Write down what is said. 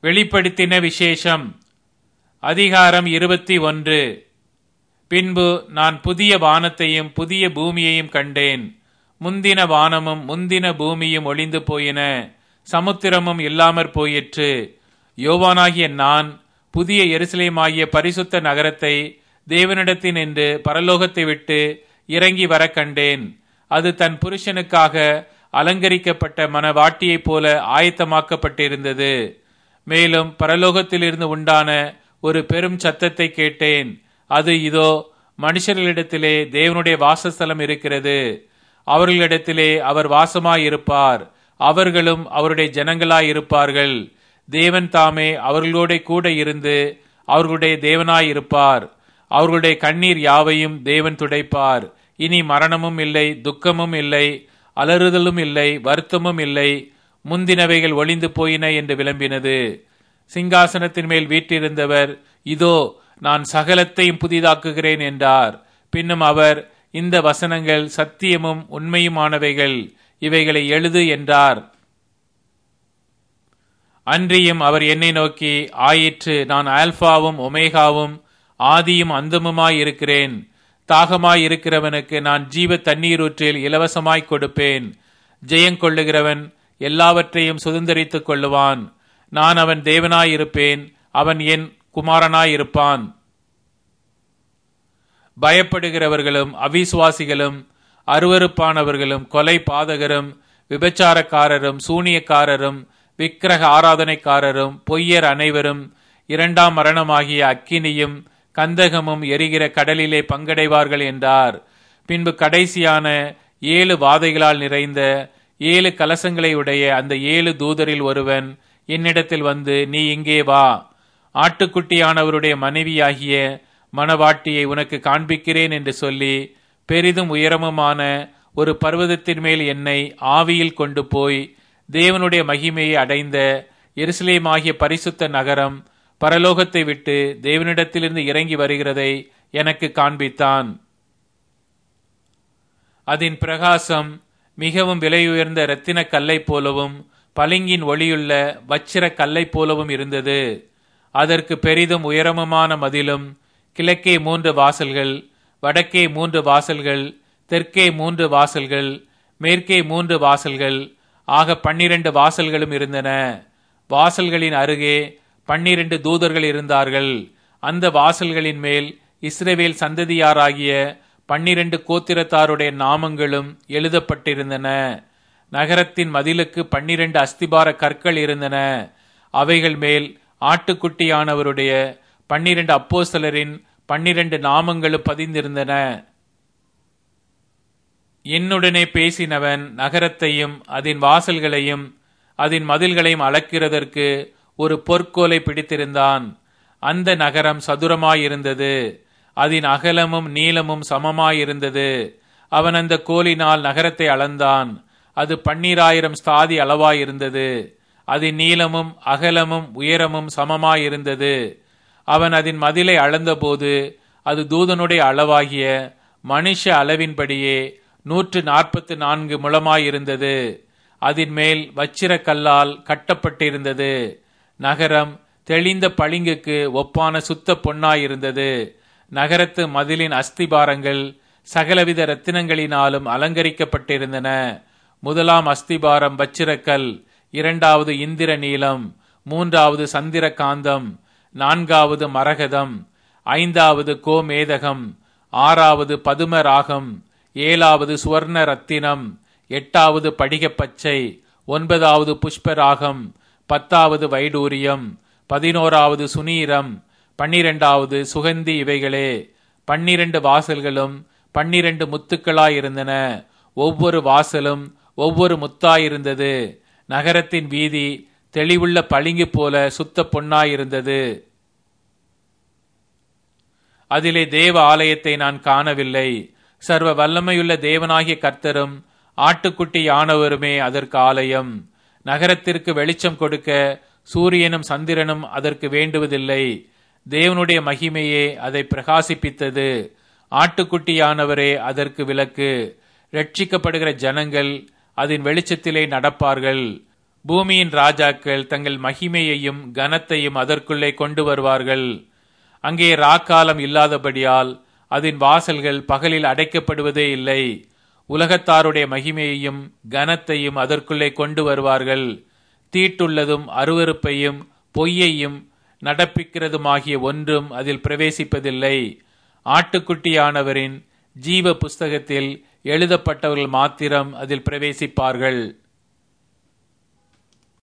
வெளிப்படுத்தின விசேஷம் அதிகாரம் இருபத்தி ஒன்று பின்பு நான் புதிய வானத்தையும் புதிய பூமியையும் கண்டேன் முந்தின வானமும் முந்தின பூமியும் ஒளிந்து போயின சமுத்திரமும் இல்லாமற் போயிற்று யோவானாகிய நான் புதிய எருசலேமாகிய பரிசுத்த நகரத்தை தேவனிடத்தின் என்று பரலோகத்தை விட்டு இறங்கி வர கண்டேன் அது தன் புருஷனுக்காக அலங்கரிக்கப்பட்ட மனவாட்டியைப் போல ஆயத்தமாக்கப்பட்டிருந்தது மேலும் பரலோகத்திலிருந்து உண்டான ஒரு பெரும் சத்தத்தை கேட்டேன் அது இதோ மனுஷர்களிடத்திலே தேவனுடைய வாசஸ்தலம் இருக்கிறது அவர்களிடத்திலே அவர் வாசமாயிருப்பார் அவர்களும் அவருடைய ஜனங்களாயிருப்பார்கள் தேவன் தாமே அவர்களோட கூட இருந்து அவர்களுடைய தேவனாயிருப்பார் அவர்களுடைய கண்ணீர் யாவையும் தேவன் துடைப்பார் இனி மரணமும் இல்லை துக்கமும் இல்லை அலறுதலும் இல்லை வருத்தமும் இல்லை முந்தினவைகள் ஒளிந்து போயின என்று விளம்பினது சிங்காசனத்தின் மேல் வீற்றிருந்தவர் இதோ நான் சகலத்தையும் புதிதாக்குகிறேன் என்றார் பின்னும் அவர் இந்த வசனங்கள் சத்தியமும் உண்மையுமானவைகள் இவைகளை எழுது என்றார் அன்றியும் அவர் என்னை நோக்கி ஆயிற்று நான் ஆல்பாவும் ஒமேகாவும் ஆதியும் அந்தமுமாய் இருக்கிறேன் தாகமாய் இருக்கிறவனுக்கு நான் ஜீவ தண்ணீரூற்றில் இலவசமாய் கொடுப்பேன் ஜெயங்கொள்ளுகிறவன் எல்லாவற்றையும் சுதந்திரித்துக் கொள்ளுவான் நான் அவன் தேவனாயிருப்பேன் அவன் என் குமாரனாயிருப்பான் பயப்படுகிறவர்களும் அவிசுவாசிகளும் அருவறுப்பானவர்களும் கொலை பாதகரும் விபச்சாரக்காரரும் சூனியக்காரரும் விக்கிரக ஆராதனைக்காரரும் பொய்யர் அனைவரும் இரண்டாம் மரணமாகிய அக்கினியும் கந்தகமும் எரிகிற கடலிலே பங்கடைவார்கள் என்றார் பின்பு கடைசியான ஏழு வாதைகளால் நிறைந்த ஏழு கலசங்களை உடைய அந்த ஏழு தூதரில் ஒருவன் என்னிடத்தில் வந்து நீ இங்கே வா ஆட்டுக்குட்டியானவருடைய மனைவியாகிய மணவாட்டியை உனக்கு காண்பிக்கிறேன் என்று சொல்லி பெரிதும் உயரமுமான ஒரு பர்வதத்தின் மேல் என்னை ஆவியில் கொண்டு போய் தேவனுடைய மகிமையை அடைந்த எருசலேமாகிய பரிசுத்த நகரம் பரலோகத்தை விட்டு தேவனிடத்திலிருந்து இறங்கி வருகிறதை எனக்கு காண்பித்தான் அதன் பிரகாசம் மிகவும் விலையுயர்ந்த இரத்தின கல்லை போலவும் பளிங்கின் ஒளியுள்ள வச்சிர கல்லை போலவும் இருந்தது அதற்கு பெரிதும் உயரமுமான மதிலும் கிழக்கே மூன்று வாசல்கள் வடக்கே மூன்று வாசல்கள் தெற்கே மூன்று வாசல்கள் மேற்கே மூன்று வாசல்கள் ஆக பன்னிரண்டு வாசல்களும் இருந்தன வாசல்களின் அருகே பன்னிரண்டு தூதர்கள் இருந்தார்கள் அந்த வாசல்களின் மேல் இஸ்ரேவேல் சந்ததியாராகிய பன்னிரண்டு கோத்திரத்தாருடைய நாமங்களும் எழுதப்பட்டிருந்தன நகரத்தின் மதிலுக்கு பன்னிரண்டு அஸ்திபார கற்கள் இருந்தன அவைகள் மேல் ஆட்டுக்குட்டியானவருடைய பன்னிரண்டு அப்போஸ்தலரின் பன்னிரண்டு நாமங்களும் பதிந்திருந்தன என்னுடனே பேசினவன் நகரத்தையும் அதன் வாசல்களையும் அதன் மதில்களையும் அளக்கிறதற்கு ஒரு பொற்கோலை பிடித்திருந்தான் அந்த நகரம் சதுரமாயிருந்தது அதன் அகலமும் நீளமும் சமமாயிருந்தது அவன் அந்த கோலினால் நகரத்தை அளந்தான் அது பன்னீராயிரம் ஸ்தாதி அளவாயிருந்தது அதன் நீளமும் அகலமும் உயரமும் சமமாயிருந்தது அவன் அதன் மதிலை அளந்தபோது அது தூதனுடைய அளவாகிய மனுஷ அளவின்படியே நூற்று நாற்பத்து நான்கு முழமாயிருந்தது அதன் மேல் வச்சிர கல்லால் கட்டப்பட்டிருந்தது நகரம் தெளிந்த பளிங்குக்கு ஒப்பான சுத்த பொன்னாயிருந்தது நகரத்து மதிலின் அஸ்திபாரங்கள் சகலவித ரத்தினங்களினாலும் அலங்கரிக்கப்பட்டிருந்தன முதலாம் அஸ்திபாரம் வச்சிரக்கல் இரண்டாவது இந்திர நீலம் மூன்றாவது சந்திர காந்தம் நான்காவது மரகதம் ஐந்தாவது கோமேதகம் ஆறாவது பதும ராகம் ஏழாவது சுவர்ண ரத்தினம் எட்டாவது படிகப்பச்சை ஒன்பதாவது புஷ்பராகம் பத்தாவது வைடூரியம் பதினோராவது சுனீரம் பன்னிரெண்டாவது சுகந்தி இவைகளே பன்னிரண்டு வாசல்களும் பன்னிரண்டு முத்துக்களாயிருந்தன ஒவ்வொரு வாசலும் ஒவ்வொரு முத்தாயிருந்தது நகரத்தின் வீதி தெளிவுள்ள பளிங்கு போல சுத்த பொன்னாயிருந்தது அதிலே தேவ ஆலயத்தை நான் காணவில்லை சர்வ வல்லமையுள்ள தேவனாகிய கர்த்தரும் ஆட்டுக்குட்டி யானவருமே அதற்கு ஆலயம் நகரத்திற்கு வெளிச்சம் கொடுக்க சூரியனும் சந்திரனும் அதற்கு வேண்டுவதில்லை தேவனுடைய மகிமையே அதை பிரகாசிப்பித்தது ஆட்டுக்குட்டியானவரே அதற்கு விளக்கு ரட்சிக்கப்படுகிற ஜனங்கள் அதன் வெளிச்சத்திலே நடப்பார்கள் பூமியின் ராஜாக்கள் தங்கள் மகிமையையும் கனத்தையும் அதற்குள்ளே கொண்டு வருவார்கள் அங்கே ராக்காலம் இல்லாதபடியால் அதன் வாசல்கள் பகலில் அடைக்கப்படுவதே இல்லை உலகத்தாருடைய மகிமையையும் கனத்தையும் அதற்குள்ளே கொண்டு வருவார்கள் தீட்டுள்ளதும் அருவருப்பையும் பொய்யையும் நடப்பிக்கிறதுமாகிய ஒன்றும் அதில் பிரவேசிப்பதில்லை ஆட்டுக்குட்டியானவரின் ஜீவ புஸ்தகத்தில் எழுதப்பட்டவர்கள் மாத்திரம் அதில் பிரவேசிப்பார்கள்